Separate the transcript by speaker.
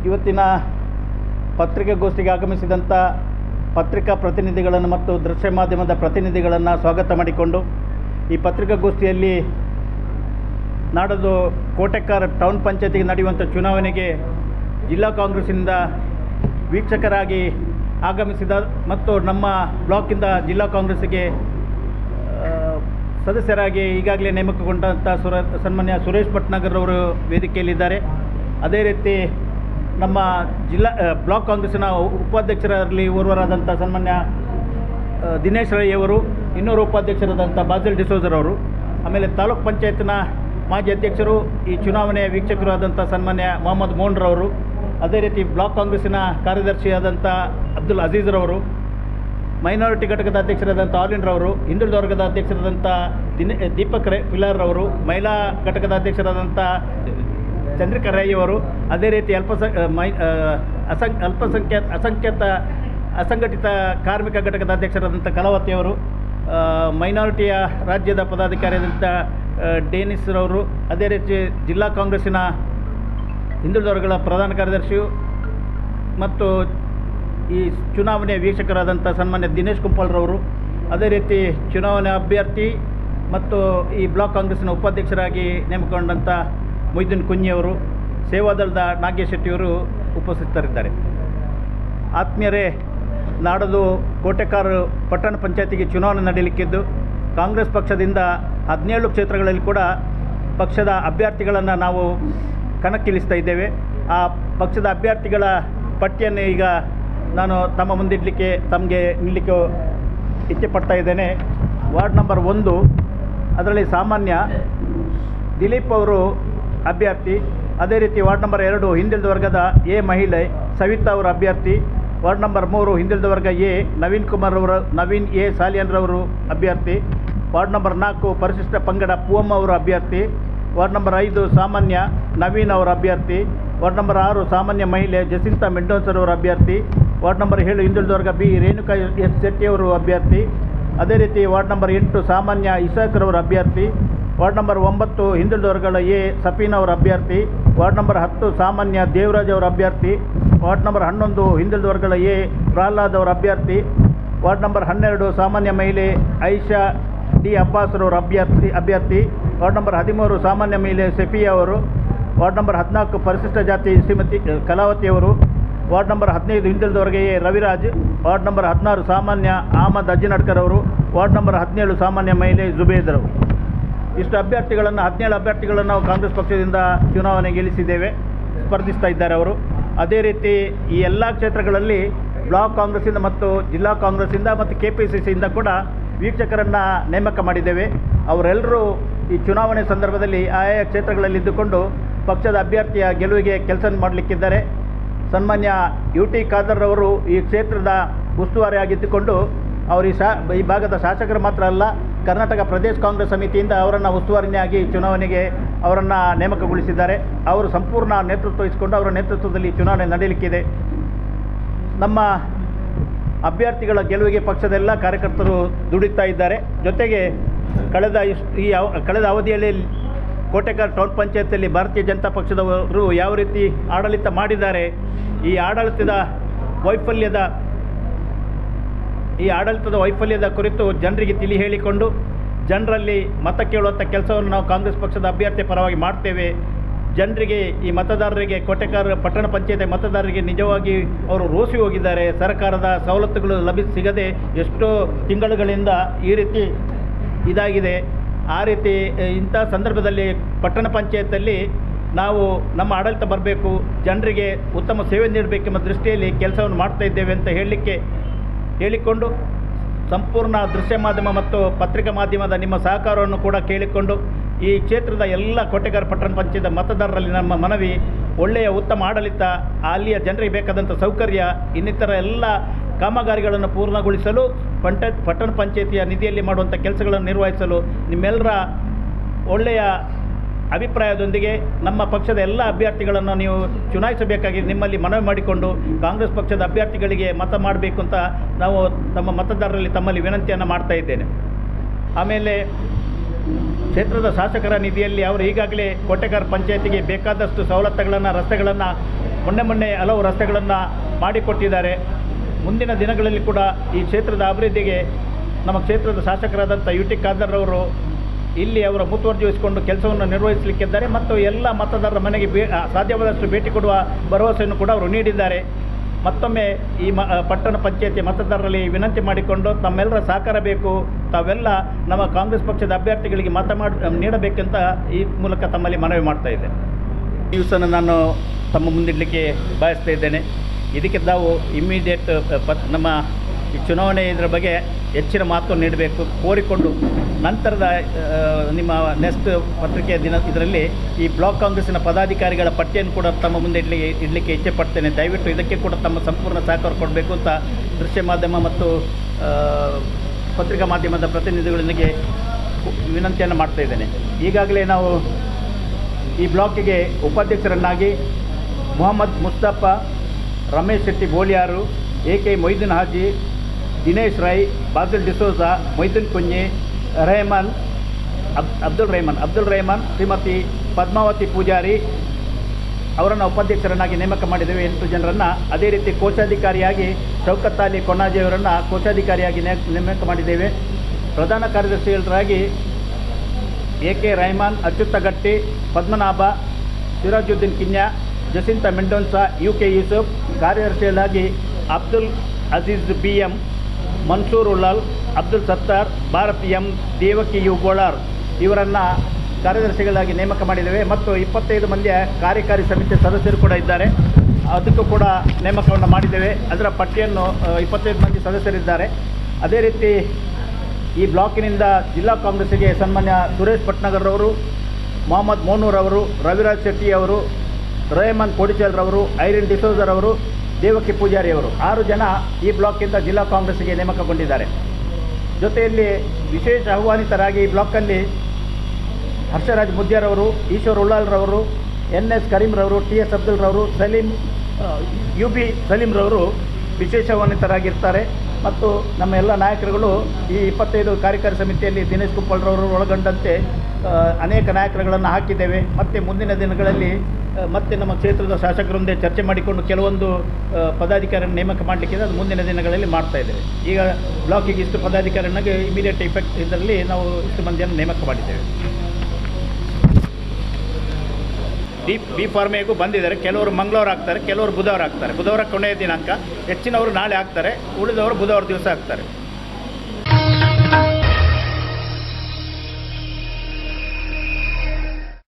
Speaker 1: ಇವತ್ತಿನ ಪತ್ರಿಕಾಗೋಷ್ಠಿಗೆ ಆಗಮಿಸಿದಂಥ ಪತ್ರಿಕಾ ಪ್ರತಿನಿಧಿಗಳನ್ನು ಮತ್ತು ದೃಶ್ಯ ಮಾಧ್ಯಮದ ಪ್ರತಿನಿಧಿಗಳನ್ನು ಸ್ವಾಗತ ಮಾಡಿಕೊಂಡು ಈ ಪತ್ರಿಕಾಗೋಷ್ಠಿಯಲ್ಲಿ ನಾಡದು ಕೋಟೆಕ್ಕಾರ್ ಟೌನ್ ಪಂಚಾಯತಿಗೆ ನಡೆಯುವಂಥ ಚುನಾವಣೆಗೆ ಜಿಲ್ಲಾ ಕಾಂಗ್ರೆಸ್ಸಿಂದ ವೀಕ್ಷಕರಾಗಿ ಆಗಮಿಸಿದ ಮತ್ತು ನಮ್ಮ ಬ್ಲಾಕಿಂದ ಜಿಲ್ಲಾ ಕಾಂಗ್ರೆಸ್ಸಿಗೆ ಆ, ಸದಸ್ಯರಾಗಿ ಈಗಾಗಲೇ ನೇಮಕಗೊಂಡಂಥ ಸುರ ಸನ್ಮಾನ್ಯ ಸುರೇಶ್ ಭಟ್ನಗರ್ ವೇದಿಕೆಯಲ್ಲಿದ್ದಾರೆ ಅದೇ ರೀತಿ ನಮ್ಮ ಜಿಲ್ಲಾ ಆ, ಬ್ಲಾಕ್ ಕಾಂಗ್ರೆಸ್ಸಿನ ಉಪಾಧ್ಯಕ್ಷರಲ್ಲಿ ಓರ್ವರಾದಂಥ ಸನ್ಮಾನ್ಯ ಆ, ದಿನೇಶ್ ರೈ ಅವರು ಇನ್ನೂರು ಉಪಾಧ್ಯಕ್ಷರಾದಂಥ ಬಾಜಲ್ ಡಿಸೋಜರ್ ಅವರು ಆಮೇಲೆ ತಾಲೂಕ್ ಪಂಚಾಯತ್ನ ಮಾಜಿ ಅಧ್ಯಕ್ಷರು ಈ ಚುನಾವಣೆಯ ವೀಕ್ಷಕರು ಆದಂಥ ಸನ್ಮಾನ್ಯ ಮೊಹಮ್ಮದ್ ಮೋನ್ರವರು ಅದೇ ರೀತಿ ಬ್ಲಾಕ್ ಕಾಂಗ್ರೆಸ್ಸಿನ ಕಾರ್ಯದರ್ಶಿಯಾದಂಥ ಅಬ್ದುಲ್ ಅಜೀಜ್ರವರು ಮೈನಾರಿಟಿ ಘಟಕದ ಅಧ್ಯಕ್ಷರಾದಂಥ ಆಲಿನ್ರವರು ಹಿಂದುಳಿದ ವರ್ಗದ ಅಧ್ಯಕ್ಷರಾದಂಥ ದಿನ ದೀಪಕ್ ರೈ ಪಿಲಾರ್ರವರು ಮಹಿಳಾ ಘಟಕದ ಅಧ್ಯಕ್ಷರಾದಂಥ ಚಂದ್ರಿಕಾ ರೈ ಅವರು ಅದೇ ರೀತಿ ಅಲ್ಪಸ ಮೈ ಆ, ಅಸಂ ಅಲ್ಪಸಂಖ್ಯಾತ ಅಸಂಖ್ಯಾತ ಅಸಂಘಟಿತ ಕಾರ್ಮಿಕ ಘಟಕದ ಅಧ್ಯಕ್ಷರಾದಂಥ ಕಲಾವತಿಯವರು ಆ, ಮೈನಾರಿಟಿಯ ರಾಜ್ಯದ ಪದಾಧಿಕಾರಿಯಾದಂಥ ಆ, ಡೇನಿಸ್ರವರು ಅದೇ ರೀತಿ ಜಿಲ್ಲಾ ಕಾಂಗ್ರೆಸ್ಸಿನ ಹಿಂದುಳಿದ ವರ್ಗಗಳ ಪ್ರಧಾನ ಕಾರ್ಯದರ್ಶಿಯು ಮತ್ತು ಈ ಚುನಾವಣೆ ವೀಕ್ಷಕರಾದಂಥ ಸನ್ಮಾನ್ಯ ದಿನೇಶ್ ಕುಂಪಲ್ರವರು ಅದೇ ರೀತಿ ಚುನಾವಣೆ ಅಭ್ಯರ್ಥಿ ಮತ್ತು ಈ ಬ್ಲಾಕ್ ಕಾಂಗ್ರೆಸ್ಸಿನ ಉಪಾಧ್ಯಕ್ಷರಾಗಿ ನೇಮಕೊಂಡಂಥ ಮೊಯ್ದೀನ್ ಕುಂಜಿಯವರು ಸೇವಾದಳದ ನಾಗೇಶ್ ಶೆಟ್ಟಿಯವರು ಉಪಸ್ಥಿತರಿದ್ದಾರೆ ಆತ್ಮೀಯರೇ ನಾಡದು ಕೋಟೆಕಾರು ಪಟ್ಟಣ ಪಂಚಾಯತಿಗೆ ಚುನಾವಣೆ ನಡೆಯಲಿಕ್ಕಿದ್ದು ಕಾಂಗ್ರೆಸ್ ಪಕ್ಷದಿಂದ ಹದಿನೇಳು ಕ್ಷೇತ್ರಗಳಲ್ಲಿ ಕೂಡ ಪಕ್ಷದ ಅಭ್ಯರ್ಥಿಗಳನ್ನು ನಾವು ಕಣಕ್ಕಿಳಿಸ್ತಾ ಇದ್ದೇವೆ ಆ ಪಕ್ಷದ ಅಭ್ಯರ್ಥಿಗಳ ಪಟ್ಟಿಯನ್ನು ಈಗ ನಾನು ತಮ್ಮ ಮುಂದಿಡಲಿಕ್ಕೆ ತಮಗೆ ನೀಡಲಿಕ್ಕೆ ಇಚ್ಛೆ ಪಡ್ತಾ ಇದ್ದೇನೆ ವಾರ್ಡ್ ನಂಬರ್ ಒಂದು ಅದರಲ್ಲಿ ಸಾಮಾನ್ಯ ದಿಲೀಪ್ ಅವರು ಅಭ್ಯರ್ಥಿ ಅದೇ ರೀತಿ ವಾರ್ಡ್ ನಂಬರ್ ಎರಡು ಹಿಂದುಳಿದ ವರ್ಗದ ಎ ಮಹಿಳೆ ಸವಿತಾ ಅವರ ಅಭ್ಯರ್ಥಿ ವಾರ್ಡ್ ನಂಬರ್ ಮೂರು ಹಿಂದುಳಿದ ವರ್ಗ ಎ ನವೀನ್ ಕುಮಾರ್ ಅವರ ನವೀನ್ ಎ ಸಾಲಿಯನ್ರವರು ಅಭ್ಯರ್ಥಿ ವಾರ್ಡ್ ನಂಬರ್ ನಾಲ್ಕು ಪರಿಶಿಷ್ಟ ಪಂಗಡ ಪೂವಮ್ಮ ಅವರು ಅಭ್ಯರ್ಥಿ ವಾರ್ಡ್ ನಂಬರ್ ಐದು ಸಾಮಾನ್ಯ ನವೀನ್ ಅವರ ಅಭ್ಯರ್ಥಿ ವಾರ್ಡ್ ನಂಬರ್ ಆರು ಸಾಮಾನ್ಯ ಮಹಿಳೆ ಜಸಿಂತಾ ಮೆಂಡೋನ್ಸರ್ ಅವರ ಅಭ್ಯರ್ಥಿ ವಾರ್ಡ್ ನಂಬರ್ ಏಳು ಹಿಂದುಳಿದ ವರ್ಗ ಬಿ ರೇಣುಕಾ ಎಸ್ ಶೆಟ್ಟಿಯವರು ಅಭ್ಯರ್ಥಿ ಅದೇ ರೀತಿ ವಾರ್ಡ್ ನಂಬರ್ ಎಂಟು ಸಾಮಾನ್ಯ ಇಸಾಕ್ರವರ ಅಭ್ಯರ್ಥಿ ವಾರ್ಡ್ ನಂಬರ್ ಒಂಬತ್ತು ಹಿಂದುಳಿದ ವರ್ಗಗಳ ಎ ಸಫೀನ್ ಅವರ ಅಭ್ಯರ್ಥಿ ವಾರ್ಡ್ ನಂಬರ್ ಹತ್ತು ಸಾಮಾನ್ಯ ದೇವರಾಜ್ ಅವರ ಅಭ್ಯರ್ಥಿ ವಾರ್ಡ್ ನಂಬರ್ ಹನ್ನೊಂದು ಹಿಂದುಳಿದ ವರ್ಗಗಳ ಎ ಪ್ರಹ್ಲಾದ್ ಅವರ ಅಭ್ಯರ್ಥಿ ವಾರ್ಡ್ ನಂಬರ್ ಹನ್ನೆರಡು ಸಾಮಾನ್ಯ ಮಹಿಳೆ ಐಷಾ ಡಿ ಅಬ್ಬಾಸ್ರವರ ಅಭ್ಯರ್ಥಿ ಅಭ್ಯರ್ಥಿ ವಾರ್ಡ್ ನಂಬರ್ ಹದಿಮೂರು ಸಾಮಾನ್ಯ ಮಹಿಳೆ ಸೆಫಿಯಾ ಅವರು ವಾರ್ಡ್ ನಂಬರ್ ಹದಿನಾಲ್ಕು ಪರಿಶಿಷ್ಟ ಜಾತಿ ಶ್ರೀಮತಿ ಅ, ಕಲಾವತಿ ಅವರು ವಾರ್ಡ್ ನಂಬರ್ ಹದಿನೈದು ಹಿಂದುಳಿದವರೆಗೆ ಎ ರವಿರಾಜ್ ವಾರ್ಡ್ ನಂಬರ್ ಹದಿನಾರು ಸಾಮಾನ್ಯ ಅಹಮದ್ ಅಜ್ಜಿನಡ್ಕರ್ ಅವರು ವಾರ್ಡ್ ನಂಬರ್ ಹದಿನೇಳು ಸಾಮಾನ್ಯ ಮಹಿಳೆ ಜುಬೇದ್ ಅವರು ಇಷ್ಟು ಅಭ್ಯರ್ಥಿಗಳನ್ನು ಹದಿನೇಳು ಅಭ್ಯರ್ಥಿಗಳನ್ನು ನಾವು ಕಾಂಗ್ರೆಸ್ ಪಕ್ಷದಿಂದ ಚುನಾವಣೆಗೆ ಇಳಿಸಿದ್ದೇವೆ ಸ್ಪರ್ಧಿಸ್ತಾ ಇದ್ದಾರೆ ಅವರು ಅದೇ ರೀತಿ ಈ ಎಲ್ಲ ಕ್ಷೇತ್ರಗಳಲ್ಲಿ ಬ್ಲಾಕ್ ಕಾಂಗ್ರೆಸ್ಸಿಂದ ಮತ್ತು ಜಿಲ್ಲಾ ಕಾಂಗ್ರೆಸ್ಸಿಂದ ಮತ್ತು ಕೆ ಪಿ ಸಿ ಸಿಯಿಂದ ಕೂಡ ವೀಕ್ಷಕರನ್ನು ನೇಮಕ ಮಾಡಿದ್ದೇವೆ ಅವರೆಲ್ಲರೂ ಈ ಚುನಾವಣೆ ಸಂದರ್ಭದಲ್ಲಿ ಆಯಾ ಕ್ಷೇತ್ರಗಳಲ್ಲಿ ಇದ್ದುಕೊಂಡು ಪಕ್ಷದ ಅಭ್ಯರ್ಥಿಯ ಗೆಲುವಿಗೆ ಕೆಲಸ ಮಾಡಲಿಕ್ಕಿದ್ದಾರೆ ಸನ್ಮಾನ್ಯ ಯು ಟಿ ಖಾದರ್ ಅವರು ಈ ಕ್ಷೇತ್ರದ ಉಸ್ತುವಾರಿಯಾಗಿದ್ದುಕೊಂಡು ಅವರು ಈ ಶಾ ಈ ಭಾಗದ ಶಾಸಕರು ಮಾತ್ರ ಅಲ್ಲ ಕರ್ನಾಟಕ ಪ್ರದೇಶ ಕಾಂಗ್ರೆಸ್ ಸಮಿತಿಯಿಂದ ಅವರನ್ನು ಉಸ್ತುವಾರಿಯಾಗಿ ಚುನಾವಣೆಗೆ ಅವರನ್ನು ನೇಮಕಗೊಳಿಸಿದ್ದಾರೆ ಅವರು ಸಂಪೂರ್ಣ ನೇತೃತ್ವ ವಹಿಸಿಕೊಂಡು ಅವರ ನೇತೃತ್ವದಲ್ಲಿ ಚುನಾವಣೆ ನಡೆಯಲಿಕ್ಕಿದೆ ನಮ್ಮ ಅಭ್ಯರ್ಥಿಗಳ ಗೆಲುವಿಗೆ ಪಕ್ಷದ ಎಲ್ಲ ಕಾರ್ಯಕರ್ತರು ದುಡಿತಾ ಇದ್ದಾರೆ ಜೊತೆಗೆ ಕಳೆದ ಇಷ್ಟು ಈ ಅವ ಕಳೆದ ಅವಧಿಯಲ್ಲಿ ಕೋಟೆಕಾರ್ ಟೌನ್ ಪಂಚಾಯತಿಯಲ್ಲಿ ಭಾರತೀಯ ಜನತಾ ಪಕ್ಷದವರು ಯಾವ ರೀತಿ ಆಡಳಿತ ಮಾಡಿದ್ದಾರೆ ಈ ಆಡಳಿತದ ವೈಫಲ್ಯದ ಈ ಆಡಳಿತದ ವೈಫಲ್ಯದ ಕುರಿತು ಜನರಿಗೆ ತಿಳಿ ಹೇಳಿಕೊಂಡು ಜನರಲ್ಲಿ ಮತ ಕೇಳುವಂಥ ಕೆಲಸವನ್ನು ನಾವು ಕಾಂಗ್ರೆಸ್ ಪಕ್ಷದ ಅಭ್ಯರ್ಥಿ ಪರವಾಗಿ ಮಾಡ್ತೇವೆ ಜನರಿಗೆ ಈ ಮತದಾರರಿಗೆ ಕೋಟೆಕಾರ ಪಟ್ಟಣ ಪಂಚಾಯತಿ ಮತದಾರರಿಗೆ ನಿಜವಾಗಿ ಅವರು ರೋಸಿ ಹೋಗಿದ್ದಾರೆ ಸರ್ಕಾರದ ಸವಲತ್ತುಗಳು ಲಭಿಸಿ ಸಿಗದೆ ಎಷ್ಟೋ ತಿಂಗಳುಗಳಿಂದ ಈ ರೀತಿ ಇದಾಗಿದೆ ಆ ರೀತಿ ಅ, ಇಂಥ ಸಂದರ್ಭದಲ್ಲಿ ಪಟ್ಟಣ ಪಂಚಾಯತಲ್ಲಿ ನಾವು ನಮ್ಮ ಆಡಳಿತ ಬರಬೇಕು ಜನರಿಗೆ ಉತ್ತಮ ಸೇವೆ ನೀಡಬೇಕೆಂಬ ದೃಷ್ಟಿಯಲ್ಲಿ ಕೆಲಸವನ್ನು ಮಾಡ್ತಾ ಇದ್ದೇವೆ ಅಂತ ಹೇಳಲಿಕ್ಕೆ ಹೇಳಿಕೊಂಡು ಸಂಪೂರ್ಣ ದೃಶ್ಯ ಮಾಧ್ಯಮ ಮತ್ತು ಪತ್ರಿಕಾ ಮಾಧ್ಯಮದ ನಿಮ್ಮ ಸಹಕಾರವನ್ನು ಕೂಡ ಕೇಳಿಕೊಂಡು ಈ ಕ್ಷೇತ್ರದ ಎಲ್ಲ ಕೋಟೆಗಾರ ಪಟ್ಟಣ ಪಂಚಾಯತ್ ಮತದಾರರಲ್ಲಿ ನಮ್ಮ ಮನವಿ ಒಳ್ಳೆಯ ಉತ್ತಮ ಆಡಳಿತ ಅಲ್ಲಿಯ ಜನರಿಗೆ ಬೇಕಾದಂಥ ಸೌಕರ್ಯ ಇನ್ನಿತರ ಎಲ್ಲ ಕಾಮಗಾರಿಗಳನ್ನು ಪೂರ್ಣಗೊಳಿಸಲು ಪಂಟ ಪಟ್ಟಣ ಪಂಚಾಯತಿಯ ನಿಧಿಯಲ್ಲಿ ಮಾಡುವಂಥ ಕೆಲಸಗಳನ್ನು ನಿರ್ವಹಿಸಲು ನಿಮ್ಮೆಲ್ಲರ ಒಳ್ಳೆಯ ಅಭಿಪ್ರಾಯದೊಂದಿಗೆ ನಮ್ಮ ಪಕ್ಷದ ಎಲ್ಲ ಅಭ್ಯರ್ಥಿಗಳನ್ನು ನೀವು ಚುನಾಯಿಸಬೇಕಾಗಿ ನಿಮ್ಮಲ್ಲಿ ಮನವಿ ಮಾಡಿಕೊಂಡು ಕಾಂಗ್ರೆಸ್ ಪಕ್ಷದ ಅಭ್ಯರ್ಥಿಗಳಿಗೆ ಮತ ಮಾಡಬೇಕು ಅಂತ ನಾವು ನಮ್ಮ ಮತದಾರರಲ್ಲಿ ತಮ್ಮಲ್ಲಿ ವಿನಂತಿಯನ್ನು ಮಾಡ್ತಾ ಇದ್ದೇನೆ ಆಮೇಲೆ ಕ್ಷೇತ್ರದ ಶಾಸಕರ ನಿಧಿಯಲ್ಲಿ ಅವರು ಈಗಾಗಲೇ ಕೋಟೆಗಾರ್ ಪಂಚಾಯತಿಗೆ ಬೇಕಾದಷ್ಟು ಸವಲತ್ತುಗಳನ್ನು ರಸ್ತೆಗಳನ್ನು ಮೊನ್ನೆ ಮೊನ್ನೆ ಹಲವು ರಸ್ತೆಗಳನ್ನು ಮಾಡಿಕೊಟ್ಟಿದ್ದಾರೆ ಮುಂದಿನ ದಿನಗಳಲ್ಲಿ ಕೂಡ ಈ ಕ್ಷೇತ್ರದ ಅಭಿವೃದ್ಧಿಗೆ ನಮ್ಮ ಕ್ಷೇತ್ರದ ಶಾಸಕರಾದಂಥ ಯು ಟಿ ಖಾದರ್ ಅವರು ಇಲ್ಲಿ ಅವರ ಮುತುವರ್ಜಿ ವಹಿಸಿಕೊಂಡು ಕೆಲಸವನ್ನು ನಿರ್ವಹಿಸಲಿಕ್ಕಿದ್ದಾರೆ ಮತ್ತು ಎಲ್ಲ ಮತದಾರರ ಮನೆಗೆ ಬೇ ಆ, ಸಾಧ್ಯವಾದಷ್ಟು ಭೇಟಿ ಕೊಡುವ ಭರವಸೆಯನ್ನು ಕೂಡ ಅವರು ನೀಡಿದ್ದಾರೆ ಮತ್ತೊಮ್ಮೆ ಈ ಮ ಪಟ್ಟಣ ಪಂಚಾಯತಿ ಮತದಾರರಲ್ಲಿ ವಿನಂತಿ ಮಾಡಿಕೊಂಡು ತಮ್ಮೆಲ್ಲರ ಸಹಕಾರ ಬೇಕು ತಾವೆಲ್ಲ ನಮ್ಮ ಕಾಂಗ್ರೆಸ್ ಪಕ್ಷದ ಅಭ್ಯರ್ಥಿಗಳಿಗೆ ಮತ ಮಾಡಿ ನೀಡಬೇಕಂತ ಈ ಮೂಲಕ ತಮ್ಮಲ್ಲಿ ಮನವಿ ಮಾಡ್ತಾ ಇದ್ದೆ ನ್ಯೂಸನ್ನು ನಾನು ತಮ್ಮ ಮುಂದಿಡಲಿಕ್ಕೆ ಬಯಸ್ತಾ ಇದ್ದೇನೆ ಇದಕ್ಕೆ ತಾವು ಇಮ್ಮಿಡಿಯೇಟ್ ಪತ್ ನಮ್ಮ ಈ ಚುನಾವಣೆ ಇದರ ಬಗ್ಗೆ ಹೆಚ್ಚಿನ ಮಾತು ನೀಡಬೇಕು ಕೋರಿಕೊಂಡು ನಂತರದ ಆ, ನಿಮ್ಮ ನೆಕ್ಸ್ಟ್ ಪತ್ರಿಕೆಯ ದಿನ ಇದರಲ್ಲಿ ಈ ಬ್ಲಾಕ್ ಕಾಂಗ್ರೆಸ್ಸಿನ ಪದಾಧಿಕಾರಿಗಳ ಪಟ್ಟಿಯನ್ನು ಕೂಡ ತಮ್ಮ ಮುಂದೆ ಇಡಲಿಕ್ಕೆ ಇಡಲಿಕ್ಕೆ ಇಚ್ಛೆ ಪಡ್ತೇನೆ ದಯವಿಟ್ಟು ಇದಕ್ಕೆ ಕೂಡ ತಮ್ಮ ಸಂಪೂರ್ಣ ಸಹಕಾರ ಕೊಡಬೇಕು ಅಂತ ದೃಶ್ಯ ಮಾಧ್ಯಮ ಮತ್ತು ಆ, ಪತ್ರಿಕಾ ಮಾಧ್ಯಮದ ಪ್ರತಿನಿಧಿಗಳೊಂದಿಗೆ ವಿನಂತಿಯನ್ನು ಮಾಡ್ತಾ ಇದ್ದೇನೆ ಈಗಾಗಲೇ ನಾವು ಈ ಬ್ಲಾಕಿಗೆ ಉಪಾಧ್ಯಕ್ಷರನ್ನಾಗಿ Mohammed Mustafa Ramesh Shetty Boliyar A K Moideen Haji Dinesh Rai Basil D'Souza Moideen Kunhi Rehman ಅಬ್ ಅಬ್ದುಲ್ ರೆಹಮಾನ್ ಅಬ್ದುಲ್ ರೆಹಮಾನ್ ಶ್ರೀಮತಿ ಪದ್ಮಾವತಿ ಪೂಜಾರಿ ಅವರನ್ನು ಉಪಾಧ್ಯಕ್ಷರನ್ನಾಗಿ ನೇಮಕ ಮಾಡಿದ್ದೇವೆ ಎಂಟು ಜನರನ್ನು ಅದೇ ರೀತಿ ಕೋಶಾಧಿಕಾರಿಯಾಗಿ ಶೌಕತ್ ಅಲಿ ಕೊನಾಜಿಯವರನ್ನು ಕೋಶಾಧಿಕಾರಿಯಾಗಿ ನೇ ನೇಮಕ ಮಾಡಿದ್ದೇವೆ ಪ್ರಧಾನ ಕಾರ್ಯದರ್ಶಿಗಳಾಗಿ A K Rahman Achyutagatti Padmanabha Sirajuddin Kinya Jacintha Mendonsa U K Yusuf ಕಾರ್ಯದರ್ಶಿಗಳಾಗಿ Abdul Aziz B M Mansoor Ullal Abdul Sattar Bharat M Devaki U Golar ಇವರನ್ನು ಕಾರ್ಯದರ್ಶಿಗಳಾಗಿ ನೇಮಕ ಮಾಡಿದ್ದೇವೆ ಮತ್ತು ಇಪ್ಪತ್ತೈದು ಮಂದಿಯ ಕಾರ್ಯಕಾರಿ ಸಮಿತಿ ಸದಸ್ಯರು ಕೂಡ ಇದ್ದಾರೆ ಅದಕ್ಕೂ ಕೂಡ ನೇಮಕವನ್ನು ಮಾಡಿದ್ದೇವೆ ಅದರ ಪಟ್ಟಿಯನ್ನು ಆ, ಇಪ್ಪತ್ತೈದು ಮಂದಿ ಸದಸ್ಯರಿದ್ದಾರೆ ಅದೇ ರೀತಿ ಈ ಬ್ಲಾಕಿನಿಂದ ಜಿಲ್ಲಾ ಕಾಂಗ್ರೆಸ್ಸಿಗೆ ಸನ್ಮಾನ್ಯ ಸುರೇಶ್ ಭಟ್ನಗರ್ರವರು ಮೊಹಮ್ಮದ್ ಮೋನೂರ್ ಅವರು ರವಿರಾಜ್ ಶೆಟ್ಟಿ ಅವರು ರೇಮನ್ ಕೋಡಿಚಲ್ರವರು ಐರಿನ್ ಡಿಸೋಜರ್ ಅವರು ದೇವಕಿ ಪೂಜಾರಿ ಅವರು ಆರು ಜನ ಈ ಬ್ಲಾಕ್ಕಿಂದ ಜಿಲ್ಲಾ ಕಾಂಗ್ರೆಸ್ಸಿಗೆ ನೇಮಕಗೊಂಡಿದ್ದಾರೆ ಜೊತೆಯಲ್ಲಿ ವಿಶೇಷ ಆಹ್ವಾನಿತರಾಗಿ ಈ ಬ್ಲಾಕಲ್ಲಿ ಹರ್ಷರಾಜ್ ಮುದ್ಯಾರವರು ಈಶ್ವರ್ ಉಳ್ಳಾಲ್ರವರು ಎನ್ ಎಸ್ ಕರೀಂರವರು ಟಿ ಎಸ್ ಅಬ್ದುಲ್ರವರು ಸಲೀಂ ಯು ಬಿ ಸಲೀಂರವರು ವಿಶೇಷ ಆಹ್ವಾನಿತರಾಗಿರ್ತಾರೆ ಮತ್ತು ನಮ್ಮ ಎಲ್ಲ ನಾಯಕರುಗಳು ಈ ಇಪ್ಪತ್ತೈದು ಕಾರ್ಯಕಾರಿ ಸಮಿತಿಯಲ್ಲಿ ದಿನೇಶ್ ಕುಪ್ಪಳ್ರವರು ಒಳಗೊಂಡಂತೆ ಆ, ಅನೇಕ ನಾಯಕರುಗಳನ್ನು ಹಾಕಿದ್ದೇವೆ ಮತ್ತು ಮುಂದಿನ ದಿನಗಳಲ್ಲಿ ಆ, ಮತ್ತೆ ನಮ್ಮ ಕ್ಷೇತ್ರದ ಶಾಸಕರೊಂದೇ ಚರ್ಚೆ ಮಾಡಿಕೊಂಡು ಕೆಲವೊಂದು ಆ, ಪದಾಧಿಕಾರಿಯನ್ನು ನೇಮಕ ಮಾಡಲಿಕ್ಕಿದೆ ಅದು ಮುಂದಿನ ದಿನಗಳಲ್ಲಿ ಮಾಡ್ತಾ ಇದ್ದೇವೆ ಈಗ ಬ್ಲಾಕಿಗೆ ಇಷ್ಟು ಪದಾಧಿಕಾರಿನಾಗೆ ಇಮಿಡಿಯೇಟ್ ಇಫೆಕ್ಟ್ ಇದರಲ್ಲಿ ನಾವು ಇಷ್ಟು ಮಂದಿಯನ್ನು ನೇಮಕ ಮಾಡಿದ್ದೇವೆ ಡಿ ಬಿ ಫಾರ್ಮೆಗೂ ಬಂದಿದ್ದಾರೆ ಕೆಲವರು ಮಂಗಳವಾರ ಆಗ್ತಾರೆ ಕೆಲವರು ಬುಧವಾರ ಆಗ್ತಾರೆ ಬುಧವಾರ ಕೊನೆಯ ದಿನಾಂಕ ಹೆಚ್ಚಿನವರು ನಾಳೆ ಆಗ್ತಾರೆ ಉಳಿದವರು ಬುಧವಾರ ದಿವಸ ಆಗ್ತಾರೆ